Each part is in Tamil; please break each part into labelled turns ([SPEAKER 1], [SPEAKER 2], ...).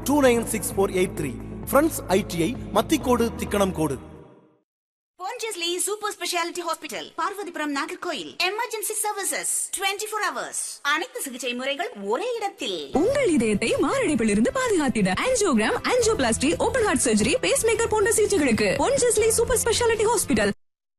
[SPEAKER 1] two nine six four eight three friends ITI Mathicode Thikkanamcode
[SPEAKER 2] Pondicherry Super Speciality Hospital, Parvathipuram Nagercoil emergency services 24 four hours அனைத்து சிகிச்சை முறைகள் ஒரே இடத்தில்
[SPEAKER 3] உங்கள் இதயத்தை மாரடைப்பிலிருந்து பாதுகாத்திட angiogram angioplasty open heart surgery pacemaker போன்ற சிகிச்சைகளுக்கு பொன்ஜஸ்லி சூப்பர் ஸ்பெஷாலிட்டி ஹாஸ்பிட்டல்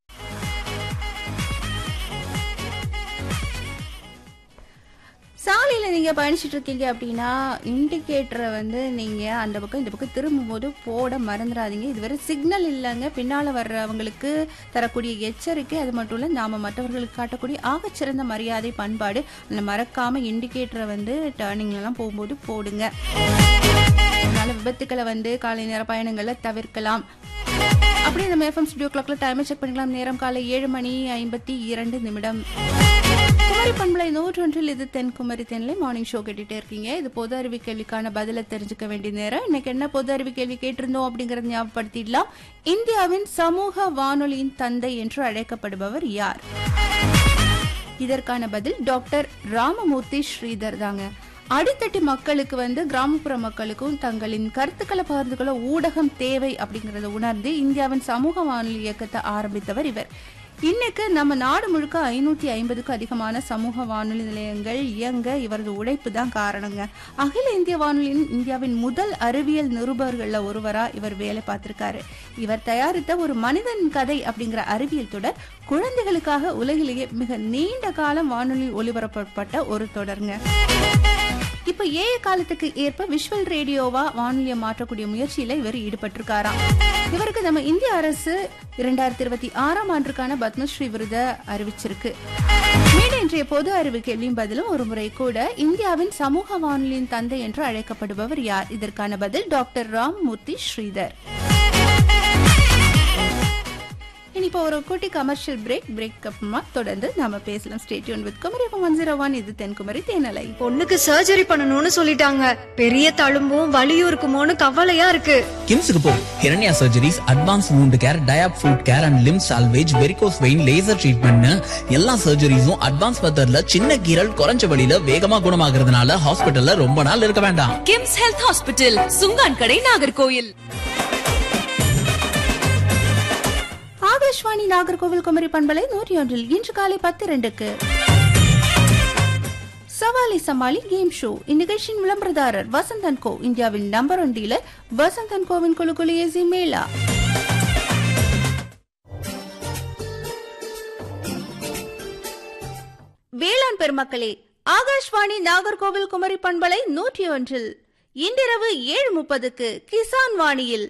[SPEAKER 4] சாலையில் நீங்கள் பயணிச்சுட்டு இருக்கீங்க அப்படின்னா இண்டிகேட்டரை வந்து நீங்கள் அந்த பக்கம் இந்த பக்கம் திரும்பும்போது போட மறந்துடாதீங்க இதுவரை சிக்னல் இல்லைங்க பின்னால் வர்றவங்களுக்கு தரக்கூடிய எச்சரிக்கை அது மட்டும் இல்லை நாம் மற்றவர்களுக்கு காட்டக்கூடிய ஆகச்சிறந்த மரியாதை பண்பாடு அந்த மறக்காமல் இண்டிகேட்டரை வந்து டேர்னிங்லலாம் போகும்போது போடுங்க அதனால விபத்துக்களை வந்து காலை நேர பயணங்களை தவிர்க்கலாம் அப்படியே நம்ம எஃப்எம் ஸ்டுடியோ கிளாக்ல டைமை செக் பண்ணிக்கலாம் நேரம் காலை ஏழு மணி ஐம்பத்தி இரண்டு நிமிடம் குமரி பண்பலை நூற்றொன்றில் இது தென்குமரி தென்லை மார்னிங் ஷோ கேட்டுட்டே இருக்கீங்க இது பொது அறிவு கேள்விக்கான பதிலை தெரிஞ்சுக்க வேண்டிய நேரம் இன்னைக்கு என்ன பொது அறிவு கேள்வி கேட்டிருந்தோம் அப்படிங்கறத ஞாபகப்படுத்திடலாம் இந்தியாவின் சமூக வானொலியின் தந்தை என்று அழைக்கப்படுபவர் யார் இதற்கான பதில் டாக்டர் ராமமூர்த்தி ஸ்ரீதர் தாங்க அடித்தட்டு மக்களுக்கு வந்து கிராமப்புற மக்களுக்கும் தங்களின் கருத்துக்களை பகிர்ந்து கொள்ள ஊடகம் தேவை அப்படிங்கறத உணர்ந்து இந்தியாவின் சமூக வானொலி இயக்கத்தை ஆரம்பித்தவர் இவர் இன்னைக்கு நம்ம நாடு முழுக்க ஐநூத்தி ஐம்பதுக்கும் அதிகமான சமூக வானொலி நிலையங்கள் இயங்க இவரது உழைப்பு தான் காரணங்க அகில இந்திய வானொலியின் இந்தியாவின் முதல் அறிவியல் நிருபர்கள்ல ஒருவரா இவர் வேலை பார்த்திருக்காரு இவர் தயாரித்த ஒரு மனிதன் கதை அப்படிங்கிற அறிவியல் தொடர் குழந்தைகளுக்காக உலகிலேயே மிக நீண்ட காலம் வானொலி ஒளிபரப்பப்பட்ட ஒரு தொடருங்க இப்ப ஏஐ காலத்துக்கு ஏற்ப விஷுவல் ரேடியோவா வானொலியை மாற்றக்கூடிய முயற்சியில இவர் ஈடுபட்டிருக்காராம் இவருக்கு நம்ம இந்திய அரசு இரண்டாயிரத்தி இருபத்தி ஆறாம் ஆண்டுக்கான பத்மஸ்ரீ விருதை அறிவிச்சிருக்கு மீண்டும் இன்றைய பொது அறிவு கேள்வியும் பதிலும் ஒரு முறை கூட இந்தியாவின் சமூக வானொலியின் தந்தை என்று அழைக்கப்படுபவர் யார் இதற்கான பதில் டாக்டர் ராம்மூர்த்தி ஸ்ரீதர் இனி இப்போ ஒரு குட்டி கமர்ஷியல் பிரேக் பிரேக் அப்புறமா தொடர்ந்து நாம பேசலாம் stay tuned with Kumari one zero one இது தென்குமரி தேனலை
[SPEAKER 5] பொண்ணுக்கு சர்ஜரி பண்ணணும்னு சொல்லிட்டாங்க பெரிய தழும்பும் வலியும் இருக்குமோன்னு கவலையா இருக்கு
[SPEAKER 6] கிம்ஸுக்கு போ Hiranya surgeries advance wound care டயாப் foot care and limb salvage varicose vein laser ட்ரீட்மெண்ட்னு எல்லா சர்ஜரிஸும் அட்வான்ஸ் மெத்தட்ல சின்ன கீரல் குறைஞ்ச வழியில வேகமா குணமாகறதுனால ஹாஸ்பிட்டல்ல ரொம்ப நாள் இருக்க வேண்டாம்
[SPEAKER 3] கிம்ஸ் ஹெல்த் ஹாஸ்பிட்டல் சுங்கான் கடை நாகர்கோயில்
[SPEAKER 4] ஆகாஷ்வாணி நாகர்கோவில் குமரி பண்பலை நூற்றி ஒன்றில் இன்று காலை பத்து ரெண்டுக்கு சவாலி சமாளி கேம் ஷோ இந்நிகழ்ச்சியின் விளம்பரதாரர் வசந்தன் கோ இந்தியாவின் நம்பர் ஒன் டீலர் வசந்தன் கோவின் குழு குழு ஏசி மேளா வேளாண் பெருமக்களே ஆகாஷ்வாணி நாகர்கோவில் குமரி பண்பலை நூற்றி ஒன்றில் இன்றிரவு ஏழு முப்பதுக்கு கிசான் வாணியில்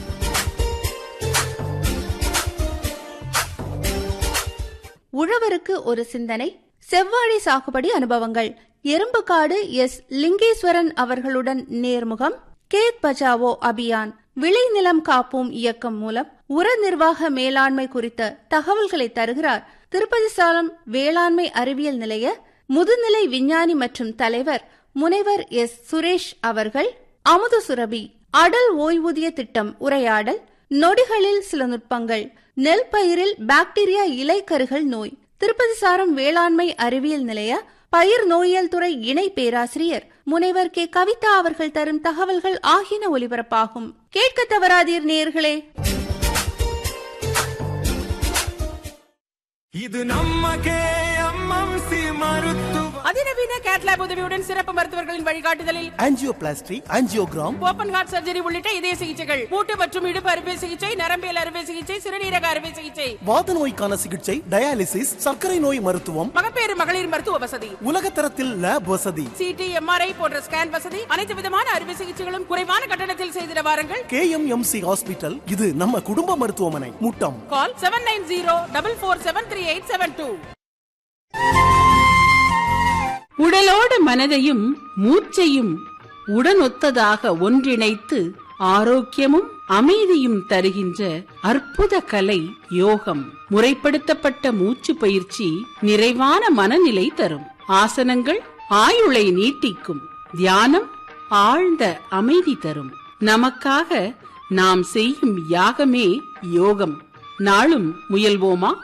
[SPEAKER 4] உழவருக்கு ஒரு சிந்தனை செவ்வாழை சாகுபடி அனுபவங்கள் எறும்புக்காடு எஸ் லிங்கேஸ்வரன் அவர்களுடன் நேர்முகம் கேத் பச்சாவோ அபியான் விளைநிலம் காப்போம் இயக்கம் மூலம் உர நிர்வாக மேலாண்மை குறித்த தகவல்களை தருகிறார் திருப்பதி சாலம் வேளாண்மை அறிவியல் நிலைய முதுநிலை விஞ்ஞானி மற்றும் தலைவர் முனைவர் எஸ் சுரேஷ் அவர்கள் அமுது சுரபி அடல் ஓய்வூதிய திட்டம் உரையாடல் நொடிகளில் சில நுட்பங்கள் நெல் பயிரில் பாக்டீரியா இலைக்கருகள் நோய் திருப்பதி சாரம் வேளாண்மை அறிவியல் நிலைய பயிர் நோயியல் துறை இணை பேராசிரியர் முனைவர் கே கவிதா அவர்கள் தரும் தகவல்கள் ஆகியன ஒலிபரப்பாகும் கேட்க தவறாதீர் நேர்களே
[SPEAKER 7] இது நம்ம கேஎம்எம்சி மருத்துவ
[SPEAKER 8] அதிநவீன கேட்லாப் உதவியுடன் சிறப்பு மருத்துவர்களின் வழிகாட்டுதலில்
[SPEAKER 1] angioplasty angiogram
[SPEAKER 8] open heart surgery உள்ளிட்ட இதய சிகிச்சைகள் மூட்டு மற்றும் இடுப்பு அறுவை சிகிச்சை நரம்பியல் அறுவை சிகிச்சை சிறுநீரக அறுவை சிகிச்சை
[SPEAKER 1] வாத நோய்க்கான சிகிச்சை டயாலிசிஸ் சர்க்கரை நோய் மருத்துவம்
[SPEAKER 8] மகப்பேறு மகளிர் மருத்துவ வசதி
[SPEAKER 1] உலகத்தரத்தில் லேப் வசதி
[SPEAKER 8] சிடி எம்ஆர்ஐ போன்ற ஸ்கேன் வசதி அனைத்து விதமான அறுவை சிகிச்சைகளும் குறைவான கட்டணத்தில் செய்திட வாருங்கள்
[SPEAKER 1] கேஎம்எம்சி ஹாஸ்பிட்டல் இது நம்ம குடும்ப மருத்துவமனை Muttom
[SPEAKER 8] call seven nine zero double four seven three eight seven two உடலோடு மனதையும் மூச்சையும் உடனொத்ததாக ஒன்றிணைத்து ஆரோக்கியமும் அமைதியும் தருகின்ற அற்புத கலை யோகம் முறைப்படுத்தப்பட்ட மூச்சு பயிற்சி நிறைவான மனநிலை தரும் ஆசனங்கள் ஆயுளை நீட்டிக்கும் தியானம் ஆழ்ந்த அமைதி தரும் நமக்காக நாம் செய்யும் யாகமே யோகம் நாளும் முயல்வோமா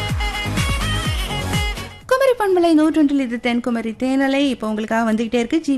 [SPEAKER 4] குமரி பண்பலை நூற்றொன்றில் இது தென்குமரி தேனலை இப்போ உங்களுக்காக வந்துகிட்டே இருக்கு ஜி